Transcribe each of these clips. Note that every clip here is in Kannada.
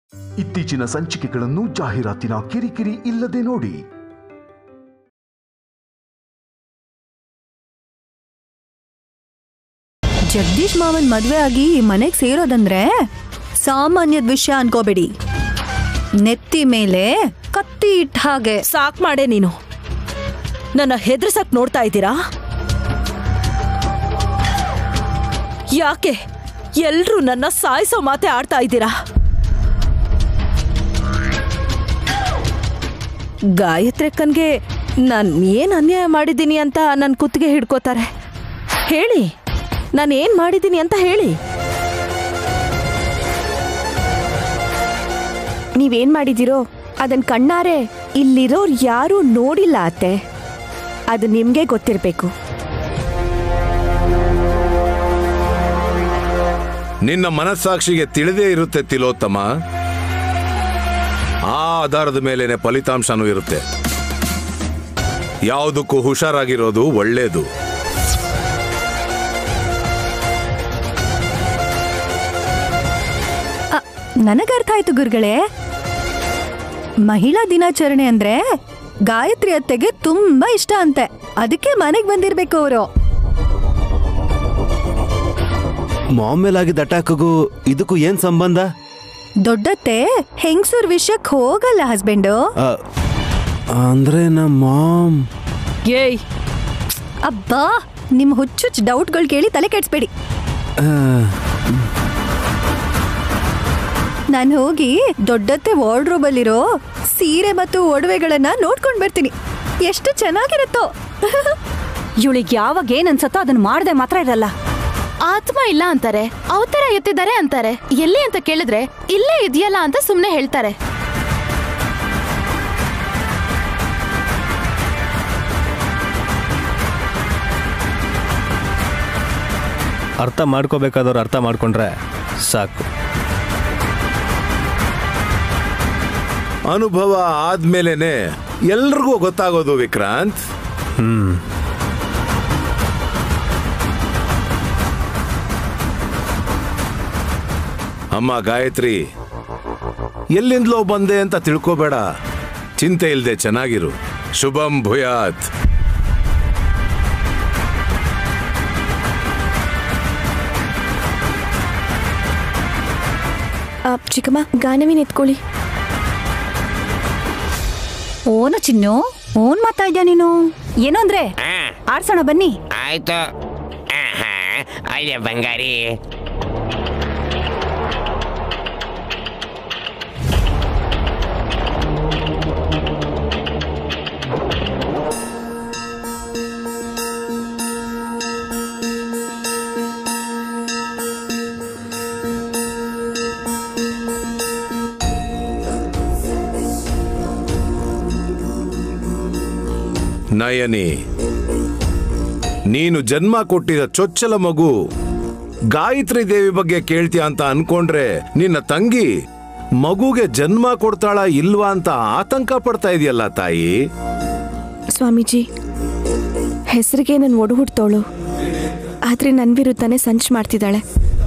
ಇತ್ತೀಚಿನ ಸಂಚಿಕೆಗಳನ್ನು ಜಾಹೀರಾತಿನ ಕಿರಿಕಿರಿ ಇಲ್ಲದೆ ನೋಡಿ ಜಗದೀಶ್ ಮಾವನ್ ಮದ್ವೆ ಆಗಿ ಮನೆಗ್ ಸೇರೋದಂದ್ರೆ ಸಾಮಾನ್ಯದ ವಿಷಯ ಅನ್ಕೋಬೇಡಿ ನೆತ್ತಿ ಮೇಲೆ ಕತ್ತಿ ಇಟ್ಟ ಹಾಗೆ ಸಾಕ್ ಮಾಡೆ ನೀನು ನನ್ನ ಹೆದರ್ಸಕ್ ನೋಡ್ತಾ ಇದ್ದೀರಾ ಯಾಕೆ ಎಲ್ರೂ ನನ್ನ ಸಾಯಿಸೋ ಮಾತೆ ಆಡ್ತಾ ಇದ್ದೀರಾ ಗಾಯತ್ರಿಕ್ಕನ್ಗೆ ನಾನು ಏನ್ ಅನ್ಯಾಯ ಮಾಡಿದ್ದೀನಿ ಅಂತ ನನ್ನ ಕುತ್ತಿಗೆ ಹಿಡ್ಕೋತಾರೆ ಹೇಳಿ ನಾನು ಏನ್ ಮಾಡಿದ್ದೀನಿ ಅಂತ ಹೇಳಿ ನೀವೇನ್ ಮಾಡಿದಿರೋ ಅದನ್ ಕಣ್ಣಾರೆ ಇಲ್ಲಿರೋರ್ ಯಾರೂ ನೋಡಿಲ್ಲ ಅತ್ತೆ ಅದು ನಿಮ್ಗೆ ಗೊತ್ತಿರ್ಬೇಕು ನಿನ್ನ ಮನಸ್ಸಾಕ್ಷಿಗೆ ತಿಳಿದೇ ಇರುತ್ತೆ ತಿಲೋತ್ತಮ ಆ ಆಧಾರದ ಮೇಲೇನೆ ಫಲಿತಾಂಶನೂ ಇರುತ್ತೆ ಯಾವುದಕ್ಕೂ ಹುಷಾರಾಗಿರೋದು ಒಳ್ಳೇದು ಅ, ನನಗರ್ಥ ಆಯ್ತು ಗುರುಗಳೇ ಮಹಿಳಾ ದಿನಾಚರಣೆ ಅಂದ್ರೆ ಗಾಯತ್ರಿ ಅತ್ತೆಗೆ ತುಂಬಾ ಇಷ್ಟ ಅಂತೆ ಅದಕ್ಕೆ ಮನೆಗ್ ಬಂದಿರ್ಬೇಕು ಅವರು ಮಾಮ್ ಮೇಲಾಗಿದ್ದ ಅಟ್ಯಾಕ್ಗೂ ಇದಕ್ಕೂ ಏನ್ ಸಂಬಂಧ ದೊಡ್ಡತ್ತೆ ಹೆಂಗ್ಸೂರ್ ವಿಷಯಕ್ ಹೋಗಲ್ಲ ಹಸ್ಬೆಂಡು ಆ, ಅಂದ್ರೆ ನಮ್ಮ ಮಾಮ್ ಏಯ್ ಅಬ್ಬಾ ನಿಮ್ ಹುಚ್ಚುಚ್ಚು ಡೌಟ್ಗಳು ಕೇಳಿ ತಲೆ ಕೆಡ್ಸ್ಬೇಡಿ ಆ, ನಾನು ಹೋಗಿ ದೊಡ್ಡತ್ತೆ ವಾರ್ಡ್ರೋಬ್ ಅಲ್ಲಿರೋ ಸೀರೆ ಮತ್ತು ಒಡವೆಗಳನ್ನ ನೋಡ್ಕೊಂಡ್ ಬರ್ತೀನಿ ಎಷ್ಟು ಚೆನ್ನಾಗಿರುತ್ತೋ ಇವಳಿಗೆ ಯಾವಾಗ ಏನ್ ಅನ್ಸತ್ತೋ ಅದನ್ನ ಮಾಡದೆ ಮಾತ್ರ ಇರಲ್ಲ ಆತ್ಮ ಇಲ್ಲ ಅಂತಾರೆ ಅವತಾರ ಎತ್ತಿದ್ದಾರೆ ಅಂತಾರೆ ಎಲ್ಲಿ ಅಂತ ಕೇಳಿದ್ರೆ ಇಲ್ಲೇ ಇದೆಯಲ್ಲ ಅಂತ ಸುಮ್ನೆ ಹೇಳ್ತಾರೆ ಅರ್ಥ ಮಾಡ್ಕೋಬೇಕಾದವ್ರು ಅರ್ಥ ಮಾಡ್ಕೊಂಡ್ರೆ ಸಾಕು ಅನುಭವ ಆದ್ಮೇಲೆನೆ ಎಲ್ರಿಗೂ ಗೊತ್ತಾಗೋದು ವಿಕ್ರಾಂತ್ ಹ್ಮ್ ಅಮ್ಮ ಗಾಯತ್ರಿ ಎಲ್ಲಿಂದಲೋ ಬಂದೆ ಅಂತ ತಿಳ್ಕೋಬೇಡ ಚಿಂತೆ ಇಲ್ದೆ ಚೆನ್ನಾಗಿರು ಶುಭಂ ಭೂಯಾತ್ ಆ, ಚಿಕ್ಕಮ್ಮ ಗಾನವಿನ ಎತ್ಕೊಳ್ಳಿ ಓನ ಚಿನ್ನು ಓನ್ ಮಾತಾ ಇದ್ಯಾ ನೀನು ಏನೋ ಅಂದ್ರೆ ಆಡ್ಸೋಣ ಬನ್ನಿ ಆಯ್ತು ಆಹಾ, ಅಯ್ಯ ಬಂಗಾರಿ ನಯನಿ ನೀನು ಜನ್ಮ ಕೊಟ್ಟಿದ ಚೊಚ್ಚಲ ಮಗು ಗಾಯತ್ರಿ ದೇವಿ ಬಗ್ಗೆ ಕೇಳ್ತೀಯ ಅಂತ ಅನ್ಕೊಂಡ್ರೆ ನಿನ್ನ ತಂಗಿ ಮಗುಗೆ ಜನ್ಮ ಕೊಡ್ತಾಳ ಇಲ್ವಾ ಅಂತ ಆತಂಕ ಪಡ್ತಾ ಇದೆಯಲ್ಲ ತಾಯಿ ಸ್ವಾಮೀಜಿ ಹೆಸರಿಗೆ ನನ್ನ ಒಡು ಹುಡ್ತೋಳು ಆದ್ರೆ ನನ್ನ ವಿರುದ್ಧನೇ ಸಂಚು ಮಾಡ್ತಿದ್ದಾಳೆ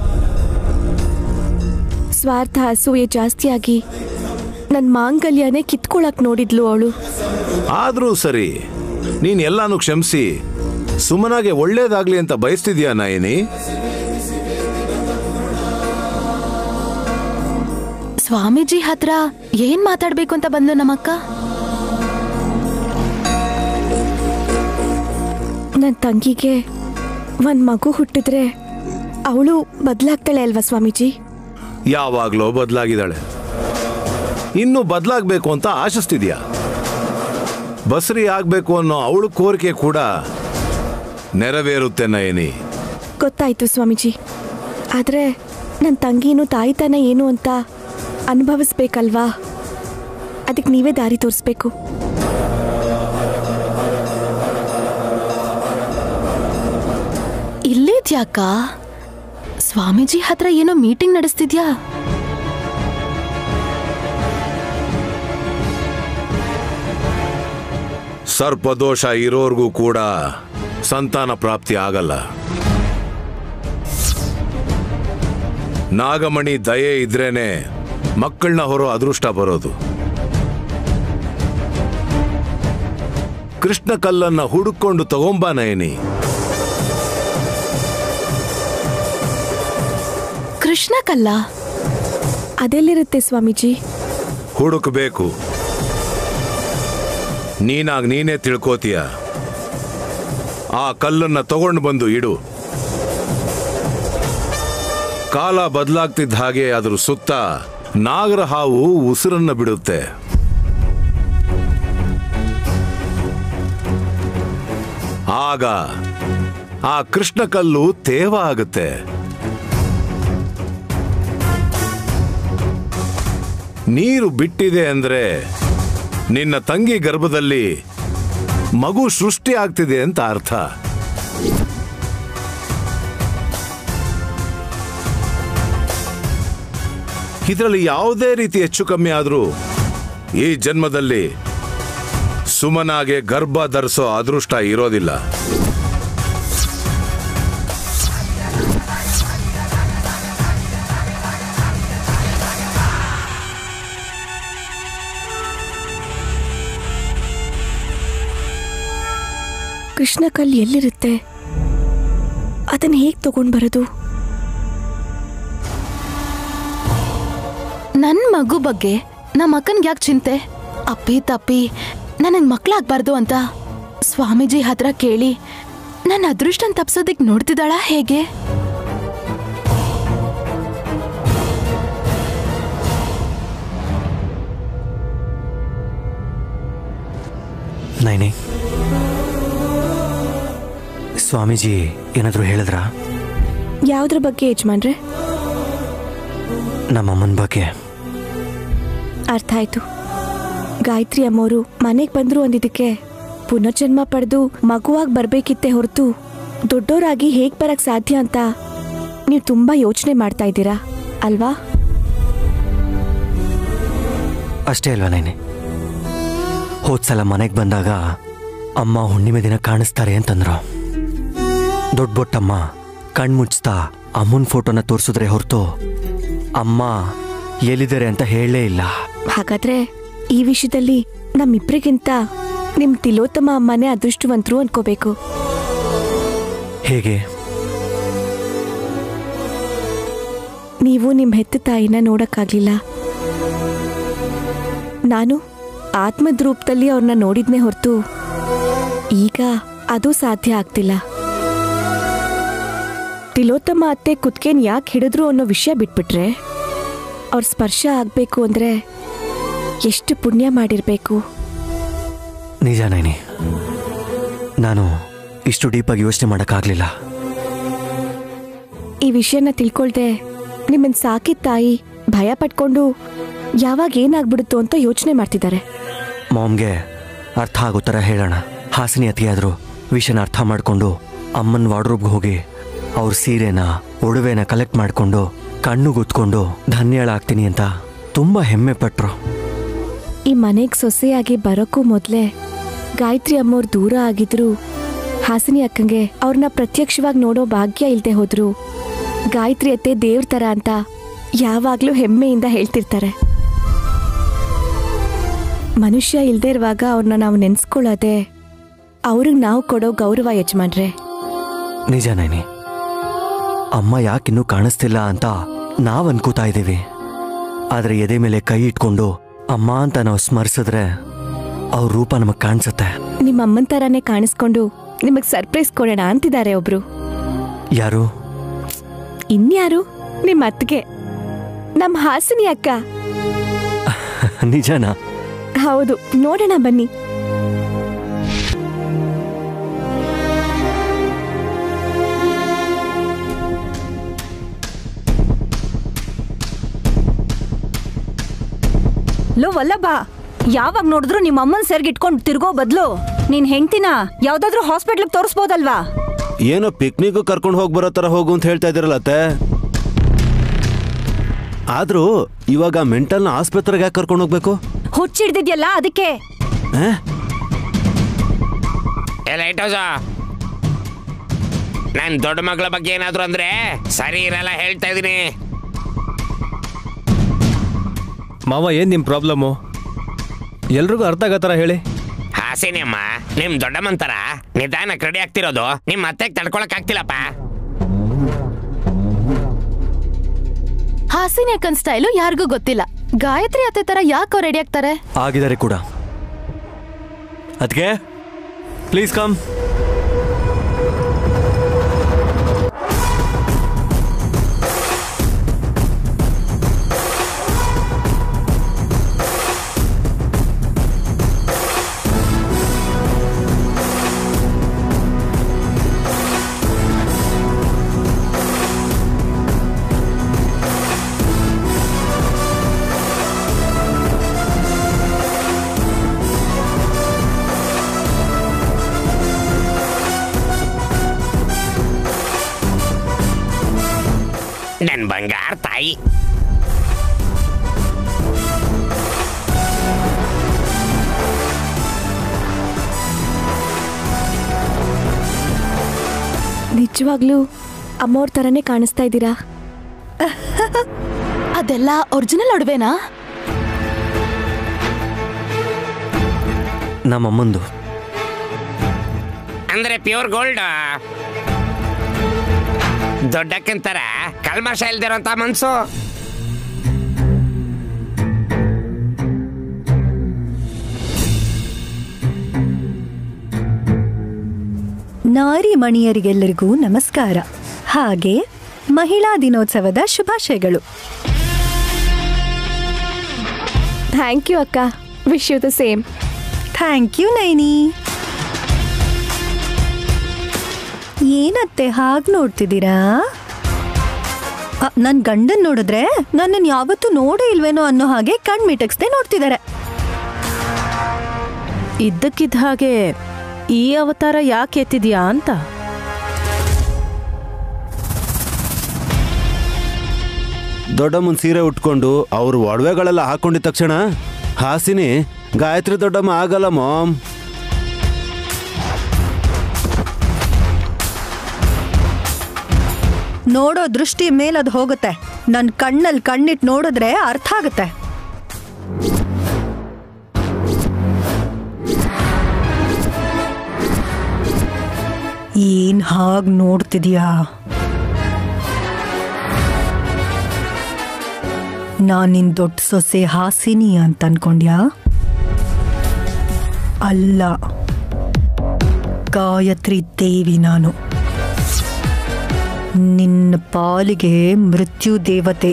ಸ್ವಾರ್ಥ ಅಸೂಯೆ ಜಾಸ್ತಿಯಾಗಿ ನನ್ನ ಮಾಂಗಲ್ಯನೇ ಕಿತ್ಕೊಳಕ್ ನೋಡಿದ್ಲು ಅವಳು ಆದ್ರೂ ಸರಿ ನೀನ್ ಎಲ್ಲಾನು ಕ್ಷಮಿಸಿ ಸುಮನಾಗೆ ಒಳ್ಳೇದಾಗ್ಲಿ ಅಂತ ಬಯಸ್ತಿದ್ಯಾ ನಯನಿ ಸ್ವಾಮೀಜಿ ಹತ್ರ ಏನ್ ಮಾತಾಡ್ಬೇಕು ಅಂತ ಬಂದು ನಮ್ಮಕ್ಕ ನನ್ನ ತಂಗಿಗೆ ಒಂದ್ ಮಗು ಹುಟ್ಟಿದ್ರೆ ಅವಳು ಬದಲಾಗ್ತಾಳೆ ಅಲ್ವಾ ಸ್ವಾಮೀಜಿ ಯಾವಾಗ್ಲೋ ಬದಲಾಗಿದ್ದಾಳೆ ಇನ್ನು ಬದಲಾಗ್ಬೇಕು ಅಂತ ಆಶಿಸ್ತಿದ್ಯಾ ಬಸರಿ ಆಗ್ಬೇಕು ಅನ್ನೋ ಅವಳ ಕೋರಿಕೆ ಕೂಡ ನೆರವೇರುತ್ತೆ ನಯನಿ ಗೊತ್ತಾಯ್ತು ಸ್ವಾಮೀಜಿ ಆದ್ರೆ ನನ್ನ ತಂಗಿನೂ ತಾಯಿತನ ಏನು ಅಂತ ಅನುಭವಿಸ್ಬೇಕಲ್ವಾ ಅದಕ್ಕೆ ನೀವೇ ದಾರಿ ತೋರಿಸ್ಬೇಕು ಇಲ್ಲೇದ್ಯಾಕ ಸ್ವಾಮೀಜಿ ಹತ್ರ ಏನೋ ಮೀಟಿಂಗ್ ನಡೆಸ್ತಿದ್ಯಾ ಸರ್ಪದೋಷ ಇರೋರ್ಗೂ ಕೂಡ ಸಂತಾನ ಪ್ರಾಪ್ತಿ ಆಗಲ್ಲ ನಾಗಮಣಿ ದಯೆ ಇದ್ರೇನೆ ಮಕ್ಕಳನ್ನ ಹೊರೋ ಅದೃಷ್ಟ ಬರೋದು ಕೃಷ್ಣ ಕಲ್ಲನ್ನ ಹುಡುಕೊಂಡು ತಗೊಂಬಾ ನಯನಿ ಕೃಷ್ಣ ಕಲ್ಲ ಅದೆಲ್ಲಿರುತ್ತೆ ಸ್ವಾಮೀಜಿ ಹುಡುಕಬೇಕು ನೀನಾಗ್ ನೀನೇ ತಿಳ್ಕೋತೀಯ ಆ ಕಲ್ಲನ್ನ ತಗೊಂಡು ಬಂದು ಇಡು ಕಾಲ ಬದಲಾಗ್ತಿದ್ದ ಹಾಗೆ ಅದ್ರ ಸುತ್ತ ನಾಗರ ಹಾವು ಉಸಿರನ್ನ ಬಿಡುತ್ತೆ ಆಗ ಆ ಕೃಷ್ಣ ಕಲ್ಲು ತೇವ ಆಗುತ್ತೆ ನೀರು ಬಿಟ್ಟಿದೆ ಅಂದ್ರೆ ನಿನ್ನ ತಂಗಿ ಗರ್ಭದಲ್ಲಿ ಮಗು ಸೃಷ್ಟಿ ಆಗ್ತಿದೆ ಅಂತ ಅರ್ಥ ಇದರಲ್ಲಿ ಯಾವುದೇ ರೀತಿ ಹೆಚ್ಚು ಕಮ್ಮಿ ಆದ್ರೂ ಈ ಜನ್ಮದಲ್ಲಿ ಸುಮನಾಗೆ ಗರ್ಭ ಧರಿಸೋ ಅದೃಷ್ಟ ಇರೋದಿಲ್ಲ ಕೃಷ್ಣ ಕಲ್ ಎಲ್ಲಿರುತ್ತೆ ಅದನ್ನ ಹೇಗ್ ತಗೊಂಡ್ ಬರೋದು ನನ್ ಮಗು ಬಗ್ಗೆ ನಮ್ಮ ಅಕ್ಕನ್ಗೆ ಯಾಕೆ ಚಿಂತೆ ಅಪ್ಪಿ ತಪ್ಪಿ ನನಗ್ ಮಕ್ಳಾಗ್ಬಾರ್ದು ಅಂತ ಸ್ವಾಮೀಜಿ ಹತ್ರ ಕೇಳಿ ನನ್ನ ಅದೃಷ್ಟನ್ ತಪ್ಸೋದಿಕ್ ನೋಡ್ತಿದ್ದಾಳ ಹೇಗೆ ನೈನಿ ಸ್ವಾಮೀಜಿ ಏನಾದರೂ ಹೇಳಿದ್ರಾ ಯಾವ್ದ್ರ ಬಗ್ಗೆ ಯಜಮಾನ್ರೆ ನಮ್ಮಮ್ಮನ ಬಗ್ಗೆ ಅರ್ಥ ಆಯ್ತು ಗಾಯತ್ರಿ ಅಮ್ಮೋರು ಮನೆಗೆ ಬಂದ್ರು ಅಂದಿದ್ದಕ್ಕೆ ಪುನರ್ಜನ್ಮ ಪಡೆದು ಮಗುವಾಗಿ ಬರ್ಬೇಕಿತ್ತೆ ಹೊರತು ದೊಡ್ಡೋರಾಗಿ ಹೇಗ್ ಬರಕ್ ಸಾಧ್ಯ ಅಂತ ನೀವು ತುಂಬಾ ಯೋಚನೆ ಮಾಡ್ತಾ ಇದ್ದೀರಾ ಅಲ್ವಾ ಅಷ್ಟೇ ಅಲ್ವಾ ನೈನಿ ಹೋದ್ಸಲ ಮನೆಗೆ ಬಂದಾಗ ಅಮ್ಮ ಹುಣ್ಣಿಮೆ ದಿನ ಕಾಣಿಸ್ತಾರೆ ಅಂತಂದ್ರು ದೊಡ್ಡ ಬೊಟ್ಟಮ್ಮ ಕಣ್ಮುಚ್ತಾ ಅಮ್ಮನ ಫೋಟೋನ ತೋರಿಸಿದ್ರೆ ಹೊರತು ಅಮ್ಮ ಎಲ್ಲಿದ್ದಾರೆ ಅಂತ ಹೇಳಲೇ ಇಲ್ಲ ಹಾಗಾದ್ರೆ ಈ ವಿಷಯದಲ್ಲಿ ನಮ್ಮಿಬ್ರಿಗಿಂತ ನಿಮ್ ತಿಲೋತ್ತಮ ಅಮ್ಮನೇ ಅದೃಷ್ಟವಂತರು ಅನ್ಕೋಬೇಕು ಹೇಗೆ ನೀವು ನಿಮ್ ಹೆತ್ತ ತಾಯಿನ ನೋಡಕ್ಕಾಗ್ಲಿಲ್ಲ ನಾನು ಆತ್ಮದ ರೂಪದಲ್ಲಿ ಅವ್ರನ್ನ ನೋಡಿದ್ನೇ ಹೊರತು ಈಗ ಅದು ಸಾಧ್ಯ ಆಗ್ತಿಲ್ಲ ತಿಲೋತ್ತಮ ಅತ್ತೆ ಕುತ್ಕೇನ್ ಯಾಕೆ ಹಿಡಿದ್ರು ಅನ್ನೋ ವಿಷಯ ಬಿಟ್ಬಿಟ್ರೆ ಅವ್ರ ಸ್ಪರ್ಶ ಆಗ್ಬೇಕು ಅಂದ್ರೆ ಎಷ್ಟು ಪುಣ್ಯ ಮಾಡಿರ್ಬೇಕು ನಿಜ ನೈನಿ ನಾನು ಇಷ್ಟು ಡೀಪಾಗಿ ಯೋಚನೆ ಮಾಡೋಕ್ಕಾಗಲಿಲ್ಲ ಈ ವಿಷಯನ ತಿಳ್ಕೊಳ್ದೆ ನಿಮ್ಮನ್ ಸಾಕಿದ ತಾಯಿ ಭಯ ಪಟ್ಕೊಂಡು ಯಾವಾಗ ಏನಾಗ್ಬಿಡುತ್ತೋ ಅಂತ ಯೋಚನೆ ಮಾಡ್ತಿದ್ದಾರೆ ಮಾಮ್ಗೆ ಅರ್ಥ ಆಗೋ ಥರ ಹೇಳೋಣ ಹಾಸಿನಿ ಅತಿಯಾದ್ರು ವಿಷಯನ ಅರ್ಥ ಮಾಡಿಕೊಂಡು ಅಮ್ಮನ ವಾರ್ಡ್ರೋಬ್ಗೆ ಹೋಗಿ ಅವ್ರ ಸೀರೆನ ಒಡವೆನ ಕಲೆಕ್ಟ್ ಮಾಡಿಕೊಂಡು ಕಣ್ಣು ಗುತ್ಕೊಂಡು ಧನ್ಯಳಾಗ್ತೀನಿ ಅಂತ ತುಂಬ ಹೆಮ್ಮೆ ಪಟ್ರು ಈ ಮನೆಗ್ ಸೊಸೆಯಾಗಿ ಬರೋಕ್ಕೂ ಮೊದ್ಲೇ ಗಾಯತ್ರಿ ಅಮ್ಮೋರ್ ದೂರ ಆಗಿದ್ರು ಹಾಸಿನಿ ಅಕ್ಕಂಗೆ ಅವ್ರನ್ನ ಪ್ರತ್ಯಕ್ಷವಾಗಿ ನೋಡೋ ಭಾಗ್ಯ ಇಲ್ದೆ ಹೋದ್ರು ಗಾಯತ್ರಿ ಅತ್ತೆ ದೇವ್ರ ತರ ಅಂತ ಯಾವಾಗ್ಲೂ ಹೆಮ್ಮೆಯಿಂದ ಹೇಳ್ತಿರ್ತಾರೆ ಮನುಷ್ಯ ಇಲ್ದೇ ಇರುವಾಗ ಅವ್ರನ್ನ ನಾವು ನೆನ್ಸ್ಕೊಳ್ಳೋದೆ ಅವ್ರಿಗೆ ನಾವು ಕೊಡೋ ಗೌರವ ಯಜಮಾನ್ರೆ ನಿಜ ನೈನಿ ಅಮ್ಮ ಯಾಕಿನ್ನೂ ಕಾಣಿಸ್ತಿಲ್ಲ ಅಂತ ನಾವ್ ಅನ್ಕೋತಾ ಇದ್ದೀವಿ ಆದ್ರೆ ಎದೆ ಮೇಲೆ ಕೈ ಇಟ್ಕೊಂಡು ಅಮ್ಮ ಅಂತ ನಾವು ಸ್ಮರಿಸಿದ್ರೆ ಅವ್ರ ರೂಪ ನಮಗ್ ಕಾಣಿಸುತ್ತೆ ನಿಮ್ಮ ಅಮ್ಮನ್ ತರಾನೇ ಕಾಣಿಸ್ಕೊಂಡು ನಿಮಗ್ ಸರ್ಪ್ರೈಸ್ ಕೊಡೋಣ ಅಂತಿದ್ದಾರೆ ಒಬ್ರು ಯಾರು ಇನ್ಯಾರು ನಿಮ್ಮ ಅತ್ತಿಗೆ ನಮ್ಮ ಹಾಸಿನಿ ಅಕ್ಕ ನಿಜನಾ ಹೌದು ನೋಡೋಣ ಬನ್ನಿ ಲೋ ವಲ್ಲಭ ಯಾವಾಗ ನೋಡಿದ್ರು ನಿಮ್ಮ ಅಮ್ಮನ್ ಸೆರ್ಗಿಟ್ಕೊಂಡು ತಿರ್ಗೋ ಬದ್ಲು ನೀನ್ ಹೆಂಡ್ತಿನ ಯಾವ್ದಾದ್ರೂ ಹಾಸ್ಪಿಟ್ಲಿಗೆ ತೋರಿಸ್ಬೋದಲ್ವಾ ಏನೋ ಪಿಕ್ನಿಕ್ ಕರ್ಕೊಂಡು ಹೋಗಿ ಬರೋ ಥರ ಹೋಗು ಅಂತ ಹೇಳ್ತಾ ಇದ್ದೀರಲ್ಲ ಅತ್ತೆ ಆದ್ರೂ ಇವಾಗ ಮೆಂಟಲ್ನ ಆಸ್ಪತ್ರೆಗೆ ಯಾಕೆ ಕರ್ಕೊಂಡು ಹೋಗ್ಬೇಕು ಹುಚ್ಚಿಡ್ದಿದ್ಯಲ್ಲ ಅದಕ್ಕೆ ಆ? ಎಲ್ಲ ಇಟ್ಟೋಸ ನನ್ ದೊಡ್ಡ ಮಗಳ ಬಗ್ಗೆ ಏನಾದ್ರು ಅಂದ್ರೆ ಸರಿ ಇರಲ್ಲ ಹೇಳ್ತಾ ಇದೀನಿ ಮಾವ ಏನು ನಿಮ್ಮ ಪ್ರಾಬ್ಲಮ್ಮು ಎಲ್ರಿಗೂ ಅರ್ಥ ಆಗೋ ಥರ ಹೇಳಿ ಹಾಸಿನಿ ಅಮ್ಮ ನಿಮ್ ದೊಡ್ಡಮ್ಮಂತರ ನಿಧಾನಕ್ಕೆ ರೆಡಿ ಆಗ್ತಿರೋದು ನಿಮ್ ಅತ್ತೆಗೆ ತಡ್ಕೊಳಕ್ ಆಗ್ತಿಲ್ಲಪ್ಪ ಹಾಸಿನಿ ಅಕ್ಕನ್ ಸ್ಟೈಲು ಯಾರಿಗೂ ಗೊತ್ತಿಲ್ಲ ಗಾಯತ್ರಿ ಅತ್ತೆ ತರ ಯಾಕೋ ರೆಡಿ ಆಗ್ತಾರೆ ಆಗಿದ್ದಾರೆ ಕೂಡ ಅದಕ್ಕೆ ಪ್ಲೀಸ್ ಕಮ್ ನನ್ ಬಂಗಾರ ತಾಯಿ ನಿಜವಾಗ್ಲೂ ಅಮ್ಮವ್ರ ಥರನೇ ಕಾಣಿಸ್ತಾ ಇದ್ದೀರಾ ಅದೆಲ್ಲ ಒರಿಜಿನಲ್ ಒಡವೆನಾ ನಮ್ಮಮ್ಮಂದು ಅಂದ್ರೆ ಪ್ಯೂರ್ ಗೋಲ್ಡ್ ದೊಡ್ಡಕ್ಕಂತರ ಕಲ್ಮಶ ಇಲ್ದಿರೋಂತ ಮನ್ಸು ನಾರಿ ಮಣಿಯರಿಗೆಲ್ಲರಿಗೂ ನಮಸ್ಕಾರ ಹಾಗೆ ಮಹಿಳಾ ದಿನೋತ್ಸವದ ಶುಭಾಶಯಗಳು ಥ್ಯಾಂಕ್ ಯು ಅಕ್ಕ wish you the same thank you ನೈನಿ ಏನತ್ತೆ ಹಾಗೆ ನೋಡ್ತಿದ್ದೀರಾ ನನ್ನ ಗಂಡನ್ ನೋಡಿದ್ರೆ ನನ್ನನ್ನು ಯಾವತ್ತೂ ನೋಡೇ ಇಲ್ವೇನೋ ಅನ್ನೋ ಹಾಗೆ ಕಣ್ ಮಿಟಕ್ಸ್ದೆ ನೋಡ್ತಿದ್ದಾರೆ ಇದ್ದಕ್ಕಿದ್ದ ಹಾಗೆ ಈ ಅವತಾರ ಯಾಕೆ ಎತ್ತಿದ್ಯಾ ಅಂತ ದೊಡ್ಡಮ್ಮನ ಸೀರೆ ಉಟ್ಕೊಂಡು ಅವ್ರ ಒಡವೆಗಳೆಲ್ಲ ಹಾಕೊಂಡಿದ ತಕ್ಷಣ ಹಾಸಿನಿ ಗಾಯತ್ರಿ ದೊಡ್ಡಮ್ಮ ಆಗಲ್ಲ ಮಾಮ್ ನೋಡೋ ದೃಷ್ಟಿ ಮೇಲೆ ಅದು ಹೋಗುತ್ತೆ ನನ್ನ ಕಣ್ಣಲ್ಲಿ ಕಣ್ಣಿಟ್ಟು ನೋಡಿದ್ರೆ ಅರ್ಥ ಆಗುತ್ತೆ ಏನ್ ಹಾಗ್ ನೋಡ್ತಿದ್ಯಾ ನಾನ್ ನಿನ್ ದೊಡ್ಡ ಸೊಸೆ ಹಾಸಿನಿ ಅಂತ ಅನ್ಕೊಂಡ್ಯಾ ಅಲ್ಲ ಗಾಯತ್ರಿ ದೇವಿ ನಾನು ನಿನ್ನ ಪಾಲಿಗೆ ಮೃತ್ಯು ದೇವತೆ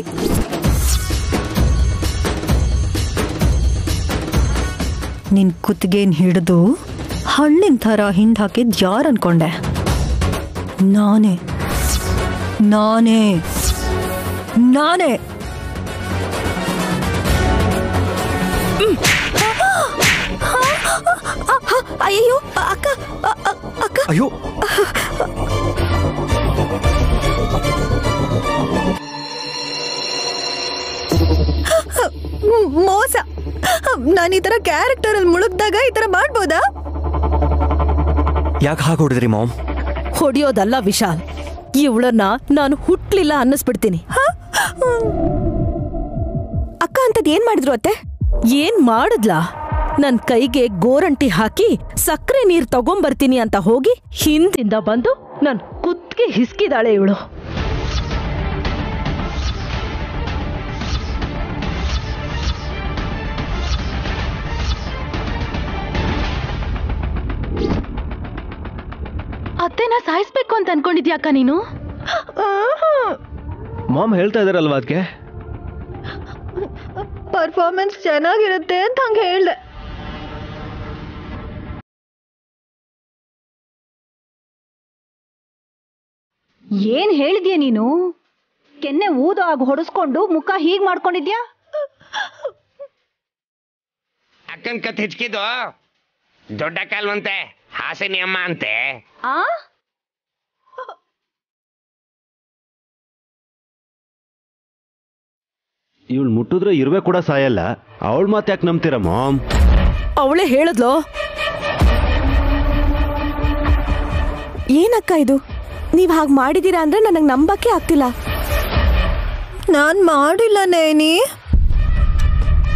ನಿನ್ ಕುತ್ತಿಗೆನ್ ಹಿಡಿದು ಹಣ್ಣಿನ ಥರ ಹಿಂಡ್ ಹಾಕಿದ್ ಯಾರು ಅನ್ಕೊಂಡೆ ನಾನೇ ನಾನೇ ನಾನೇ ಅಯ್ಯೋ ಅಕ್ಕ ಅ- ಅ- ಅಕ್ಕ ಅಯ್ಯೋ ಮ್- ಮೋಸ ನಾನು ಈ ತರ ಕ್ಯಾರೆಕ್ಟರ್ ಅಲ್ಲಿ ಮುಳುಗ್ದಾಗ ಈ ತರ ಮಾಡ್ಬೋದಾ ಯಾಕೆ ಹಾಗೆ ಹೊಡೆದ್ರಿ ಮಾಮ್ ಹೊಡಿಯೋದಲ್ಲ ವಿಶಾಲ್ ಇವಳನ್ನ ನಾನು ಹುಟ್ಲಿಲ್ಲ ಅನ್ನಿಸ್ಬಿಡ್ತೀನಿ ಅಕ್ಕ ಅಂತದ್ ಏನ್ ಮಾಡಿದ್ರು ಅತ್ತೆ ಏನ್ ಮಾಡಿದ್ಲಾ ನನ್ ಕೈಗೆ ಗೋರಂಟಿ ಹಾಕಿ ಸಕ್ಕರೆ ನೀರ್ ತಗೊಂಬರ್ತೀನಿ ಅಂತ ಹೋಗಿ ಹಿಂದಿಂದ ಬಂದು ನನ್ ಕುತ್ಗೆ ಹಿಸ್ಕಿದಾಳೆ ಇವಳು ಅತ್ತೆನ ಸಾಯಿಸ್ಬೇಕು ಅಂತ ಅನ್ಕೊಂಡಿದ್ಯಾಕ ನೀನು ಮಾಮ್ ಹೇಳ್ತಾ ಇದಾರಲ್ವಾ ಅದಕ್ಕೆ ಪರ್ಫಾರ್ಮೆನ್ಸ್ ಚೆನ್ನಾಗಿರುತ್ತೆ ಅಂತ ಹಂಗೆ ಹೇಳ್ದೆ ಏನ್ ಹೇಳಿದ್ಯಾ ನೀನು ಕೆನ್ನೆ ಊದು ಆಗ ಹೊಡೆಸ್ಕೊಂಡು ಮುಖ ಹೀಗ್ ಮಾಡ್ಕೊಂಡಿದ್ಯಾ ಅಕ್ಕನ್ ಕತ್ ಹಿಚ್ಕಿದ್ದು ದೊಡ್ಡ ಕಾಲ್ವಂತೆ ಹಾಸಿನಿ ಅಮ್ಮ ಅಂತೆ ಆ ಇವಳು ಮುಟ್ಟಿದ್ರೆ ಇರುವೆ ಕೂಡ ಸಾಯಲ್ಲ ಅವಳು ಮಾತು ಯಾಕೆ ನಂಬ್ತೀರ ಮಾಮ್ ಅವಳೇ ಹೇಳಿದ್ಲೋ ಏನಕ್ಕ ಇದು ನೀವ್ ಹಾಗೆ ಮಾಡಿದೀರಾ ಅಂದ್ರೆ ನನಗೆ ನಂಬಕ್ಕೆ ಆಗ್ತಿಲ್ಲ ನಾನ್ ಮಾಡಿಲ್ಲ ನೇನಿ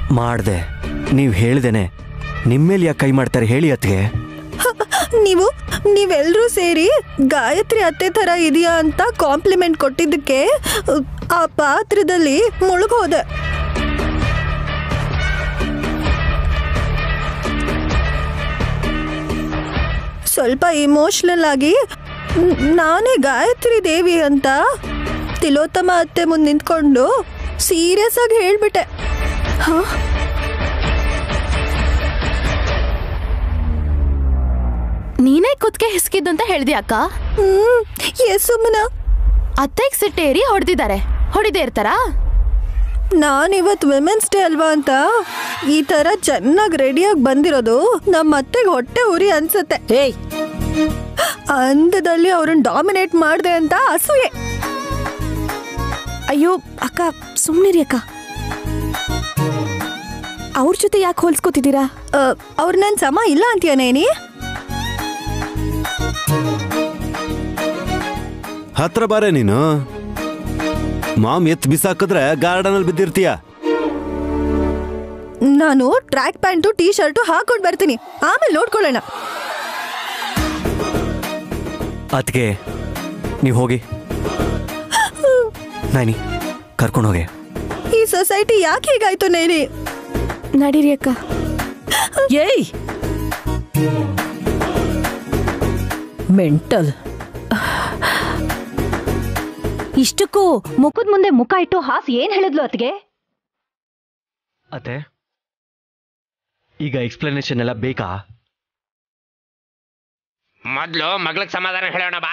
ಮಾಡ್ದೆ ನೀವು ಹೇಳ್ದೇನೆ ನಿಮ್ಮೇಲೆ ಯಾಕೆ ಕೈ ಮಾಡ್ತಾರೆ ಹೇಳಿ ಅತ್ಗೆ ನೀವು ನೀವೆಲ್ಲರೂ ಸೇರಿ ಗಾಯತ್ರಿ ಅತ್ತೆ ಥರ ಇದೆಯಾ ಅಂತ ಕಾಂಪ್ಲಿಮೆಂಟ್ ಕೊಟ್ಟಿದ್ದಕ್ಕೆ ಆ ಪಾತ್ರದಲ್ಲಿ ಮುಳುಗೋದೆ ಸ್ವಲ್ಪ ಇಮೋಷ್ನಲ್ ಆಗಿ ನ್- ನಾನೇ ಗಾಯತ್ರಿ ದೇವಿ ಅಂತ ತಿಲೋತ್ತಮ ಅತ್ತೆ ಮುಂದೆ ನಿಂತ್ಕೊಂಡು ಸೀರಿಯಸ್ ಆಗಿ ಹೇಳ್ಬಿಟ್ಟೆ ನೀನೇ ಕುತ್ಕೆ ಹಿಸ್ಕಿದ್ದು ಅಂತ ಹೇಳ್ದಿ ಅಕ್ಕ ಹ್ಮ್ ಎಸ್ ಸುಮ್ಮನ ಅತ್ತೆಗ್ ಸಿಟ್ಟೇರಿ ಹೊಡೆದಿದ್ದಾರೆ ಹೊಡಿದೇ ಇರ್ತಾರಾ ನಾನಿವತ್ತು ವಿಮೆನ್ಸ್ ಡೇ ಅಲ್ವಾ ಅಂತ ಈ ತರ ಚೆನ್ನಾಗಿ ರೆಡಿಯಾಗಿ ಬಂದಿರೋದು ನಮ್ಮ ಅತ್ತೆಗೆ ಹೊಟ್ಟೆ ಉರಿ ಅನ್ಸುತ್ತೆ ಏಯ್ ಅಂದದಲ್ಲಿ ಅವ್ರನ್ನ ಡಾಮಿನೇಟ್ ಮಾಡಿದೆ ಅಂತ ಅಸೂಯೆ ಅಯ್ಯೋ ಅಕ್ಕ ಸುಮ್ಮನಿರಿ ಅಕ್ಕ ಅವ್ರ ಜೊತೆ ಯಾಕೆ ಹೋಲ್ಸ್ಕೊತಿದ್ದೀರಾ ಅವ್ರ ನನ್ ಸಮ ಇಲ್ಲ ಅಂತೀಯ ನೇನಿ ಹತ್ರ ಬಾರೆ ನೀನು ಮಾಮ್ ಎತ್ ಬಿಸಾಕಿದ್ರೆ ಗಾರ್ಡನಲ್ಲಿ ಬಿದ್ದಿರ್ತೀಯ ನಾನು ಟ್ರ್ಯಾಕ್ ಪ್ಯಾಂಟು ಟೀ ಶರ್ಟು ಹಾಕೊಂಡು ಬರ್ತೀನಿ ಆಮೇಲೆ ನೋಡ್ಕೊಳ್ಳೋಣ ಅತ್ಗೆ ನೀವು ಹೋಗಿ ನಾನಿ ಕರ್ಕೊಂಡು ಹೋಗಿ ಈ ಸೊಸೈಟಿ ಯಾಕೆ ಹೀಗಾಯ್ತು ನೇನಿ ನಡೀರಿ ಅಕ್ಕ ಏಯ್ ಮೆಂಟಲ್ ಇಷ್ಟಕ್ಕೂ ಮುಖದ ಮುಂದೆ ಮುಖ ಇಟ್ಟು ಹಾಸ್ ಏನ್ ಹೇಳಿದ್ಲು ಅತ್ಗೆ ಅತ್ತೆ ಈಗ ಎಕ್ಸ್ಪ್ಲನೇಷನ್ ಎಲ್ಲ ಬೇಕಾ ಮೊದ್ಲು ಮಗ್ಳಿಗೆ ಸಮಾಧಾನ ಹೇಳೋಣ ಬಾ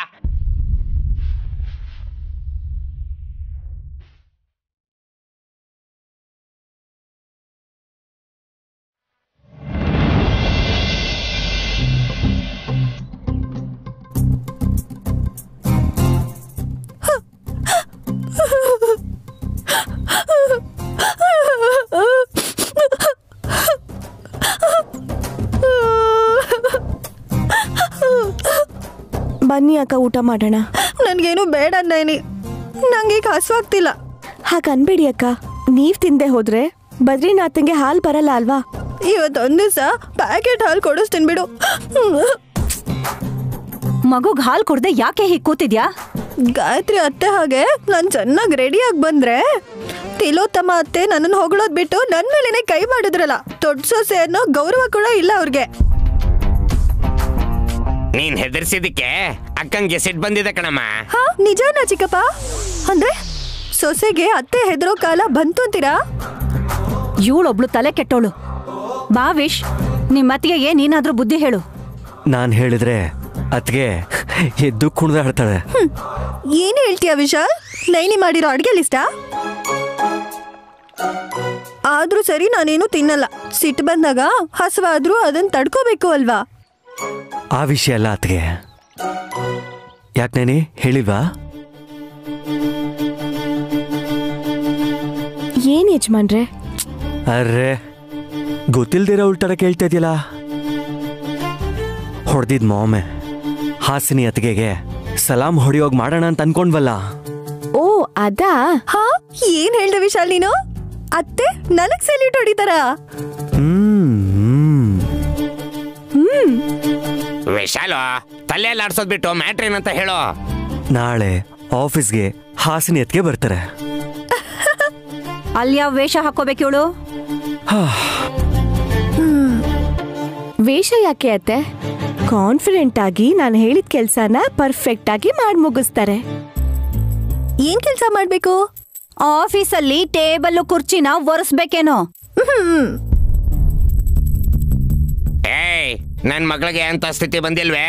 ಬನ್ನಿ ಅಕ್ಕ ಊಟ ಮಾಡೋಣ ನನ್ಗೇನು ಬೇಡ ನೇನಿ ನಂಗೆ ಈಗ ಹಸುವಾಗ್ತಿಲ್ಲ ಹಾಗೆ ಅನ್ಬೇಡಿ ಅಕ್ಕ ನೀವ್ ತಿಂದೆ ಹೋದ್ರೆ ಬದ್ರಿನಾಥಂಗೆ ಹಾಲ್ ಬರಲ್ಲ ಅಲ್ವಾ ಇವತ್ತೊಂದ್ ದಿವಸ ಪ್ಯಾಕೆಟ್ ಹಾಲು ಕೊಡಿಸ್ತೀನಿ ಬಿಡು ಮಗುಗ್ ಹಾಲ್ ಕೊಡ್ದೆ ಯಾಕೆ ಹೀಗ್ ಕೂತಿದ್ಯಾ ಗಾಯತ್ರಿ ಅತ್ತೆ ಹಾಗೆ ನಾನು ಚೆನ್ನಾಗಿ ರೆಡಿಯಾಗಿ ಬಂದ್ರೆ ತಿಲೋತ್ತಮ ಅತ್ತೆ ನನ್ನನ್ನು ಹೊಗಳೋದ್ ಬಿಟ್ಟು ನನ್ನ ಮೇಲೇನೆ ಕೈ ಮಾಡಿದ್ರಲ್ಲ ದೊಡ್ಡ ಸೊಸೆ ಅನ್ನೋ ಗೌರವ ಕೂಡ ಇಲ್ಲ ಅವ್ರಿಗೆ ನೀನ್ ಹೆದರ್ಸಿದಕ್ಕೆ ಅಕ್ಕಂಗೆ ಸಿಟ್ ಬಂದಿದೆ ಕಣಮ್ಮ ಹಾ ನಿಜಾನಾ ಚಿಕ್ಕಪ್ಪ ಅಂದ್ರೆ ಸೊಸೆಗೆ ಅತ್ತೆ ಹೆದರೋ ಕಾಲ ಬಂತು ಅಂತೀರಾ ಇವಳೊಬ್ಳು ತಲೆ ಕೆಟ್ಟೋಳು ಬಾ ವಿಶ್ ನಿಮ್ ಅತ್ತಿಗೆಗೆ ನೀನಾದ್ರೂ ಬುದ್ಧಿ ಹೇಳು ನಾನು ಹೇಳಿದ್ರೆ ಅತ್ಗೆ ಎದ್ದು ಕುಣಿದಾಡ್ತಾಳೆ ಏನ್ ಹೇಳ್ತೀಯ ವಿಶಾಲ್ ನೈನಿ ಮಾಡಿರೋ ಅಡ್ಗೆ ಲಿಸ್ಟಾ ಆದ್ರೂ ಸರಿ ನಾನೇನು ತಿನ್ನಲ್ಲ ಸಿಟ್ಟು ಬಂದಾಗ ಹಸುವಾದ್ರೂ ಅದನ್ನ ತಡ್ಕೋಬೇಕು ಅಲ್ವಾ ಆ ವಿಷಯ ಅಲ್ಲ ಅತ್ಗೆ ಯಾಕೆ ನಾನೇ ಹೇಳಿಲ್ವಾ ಏನ್ ಯಜಮಾನ್ರೆ ಅರ್ರೆ ಗೊತ್ತಿಲ್ದಿರೋ ಉಲ್ಟಾರ ಕೇಳ್ತಾ ಇದೆಯಲ್ಲ ಹೊಡೆದಿದ್ ಮಾಮೆ ಹಾಸಿನಿ ಅತ್ತಿಗೆಗೆ ಸಲಾಂ ಹೊಡಿಯೋಗ್ ಮಾಡೋಣ ಅಂತ ಅನ್ಕೊಂಡ್ವಲ್ಲ ಓ ಅದಾ ಹಾ ಏನ್ ಹೇಳ್ದೆ ವಿಶಾಲ್ ನೀನು ಅತ್ತೆ ನನಗ್ ಸೆಲ್ಯೂಟ್ ಹೊಡಿತಾರ ಹ್ಮ್ ಹ್ಮ್. ವಿಶಾಲು ತಲೆ ಎಲ್ಲ ಆಡ್ಸೋದ್ ಬಿಟ್ಟು ಮ್ಯಾಟ್ರ್ ಏನಂತ ಹೇಳೋ ನಾಳೆ ಆಫೀಸ್ಗೆ ಹಾಸಿನಿ ಅತ್ತಿಗೆ ಬರ್ತಾರೆ ಅಲ್ಲಿ ಯಾವ ವೇಷ ಹಾಕೋಬೇಕು ಇವಳು ವೇಷ ಯಾಕೆ ಅತ್ತೆ ಕಾನ್ಫಿಡೆಂಟ್ ಆಗಿ ನಾನು ಹೇಳಿದ ಕೆಲ್ಸನ ಪರ್ಫೆಕ್ಟ್ ಆಗಿ ಮಾಡಿ ಮುಗಿಸ್ತಾರೆ ಏನ್ ಕೆಲ್ಸ ಮಾಡ್ಬೇಕು ಆಫೀಸಲ್ಲಿ ಟೇಬಲ್ ಕುರ್ಚಿನ ಒರೆಸ್ಬೇಕೇನೋ ಏಯ್ ನನ್ ಮಗಳಿಗೆ ಅಂತ ಸ್ಥಿತಿ ಬಂದಿಲ್ವೇ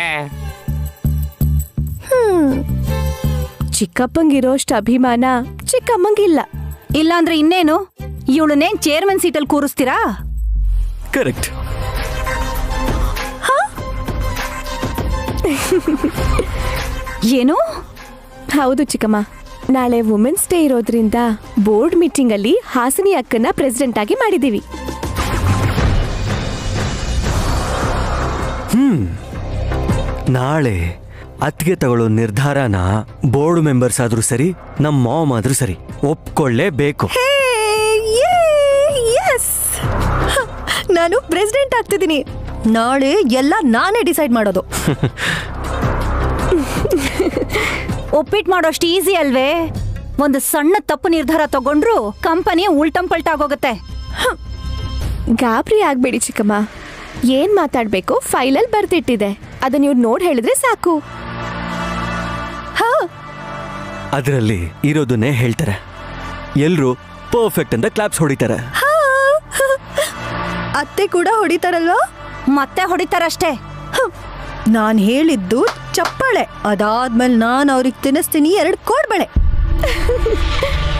ಚಿಕ್ಕಪ್ಪಂಗಿರೋಷ್ಟು ಅಭಿಮಾನ ಚಿಕ್ಕಮ್ಮಂಗಿಲ್ಲ ಇಲ್ಲಾಂದ್ರೆ ಇನ್ನೇನು ಇವಳನ್ನೇನ್ ಚೇರ್ಮನ್ ಸೀಟಲ್ಲಿ ಕೂರಿಸ್ತೀರಾ ಕರೆಕ್ಟ್ ಏನು ಹೌದು ಚಿಕ್ಕಮ್ಮ ನಾಳೆ ವುಮೆನ್ಸ್ ಡೇ ಇರೋದ್ರಿಂದ ಬೋರ್ಡ್ ಮೀಟಿಂಗ್ ಅಲ್ಲಿ ಹಾಸಿನಿ ಅಕ್ಕನ ಪ್ರೆಸಿಡೆಂಟ್ ಆಗಿ ಮಾಡಿದೀವಿ ಹ್ಮ್ ನಾಳೆ ಅತ್ತಿಗೆ ತಗೊಳ್ಳೋ ನಿರ್ಧಾರನ ಬೋರ್ಡ್ ಮೆಂಬರ್ಸ್ ಆದ್ರೂ ಸರಿ ನಮ್ಮ ಮಾಮ್ ಆದ್ರೂ ಸರಿ ಒಪ್ಕೊಳ್ಳೇಬೇಕು ಎಸ್ ಆಗ್ತಿದ್ದೀನಿ ನಾಳೆ ಎಲ್ಲ ನಾನೇ ಡಿಸೈಡ್ ಮಾಡೋದು ಒಪ್ಪಿಟ್ಟು ಮಾಡೋಷ್ಟು ಈಸಿ ಅಲ್ವೇ ಒಂದು ಸಣ್ಣ ತಪ್ಪು ನಿರ್ಧಾರ ತಗೊಂಡ್ರು ಕಂಪನಿ ಉಲ್ಟಂ ಪಲ್ಟಾಗೋಗುತ್ತೆ ಗಾಬರಿ ಆಗ್ಬೇಡಿ ಚಿಕ್ಕಮ್ಮ ಏನ್ ಮಾತಾಡ್ಬೇಕು ಫೈಲಲ್ಲಿ ಬರ್ದಿಟ್ಟಿದೆ ಅದನ್ನ ಇವ್ರು ನೋಡ್ ಹೇಳಿದ್ರೆ ಸಾಕು ಅದರಲ್ಲಿ ಇರೋದನ್ನೇ ಹೇಳ್ತಾರೆ ಎಲ್ರು ಪರ್ಫೆಕ್ಟ್ ಅಂತ ಕ್ಲಾಪ್ಸ್ ಹೊಡಿತಾರೆ ಅತ್ತೆ ಕೂಡ ಹೊಡಿತಾರಲ್ವಾ ಮತ್ತೆ ಹೊಡಿತಾರಷ್ಟೇ ನಾನ್ ಹೇಳಿದ್ದು ಚಪ್ಪಾಳೆ ಅದಾದ್ಮೇಲೆ ನಾನು ಅವ್ರಿಗೆ ತಿನ್ನಿಸ್ತೀನಿ ಎರಡು ಕೋಡ್ಬಳೆ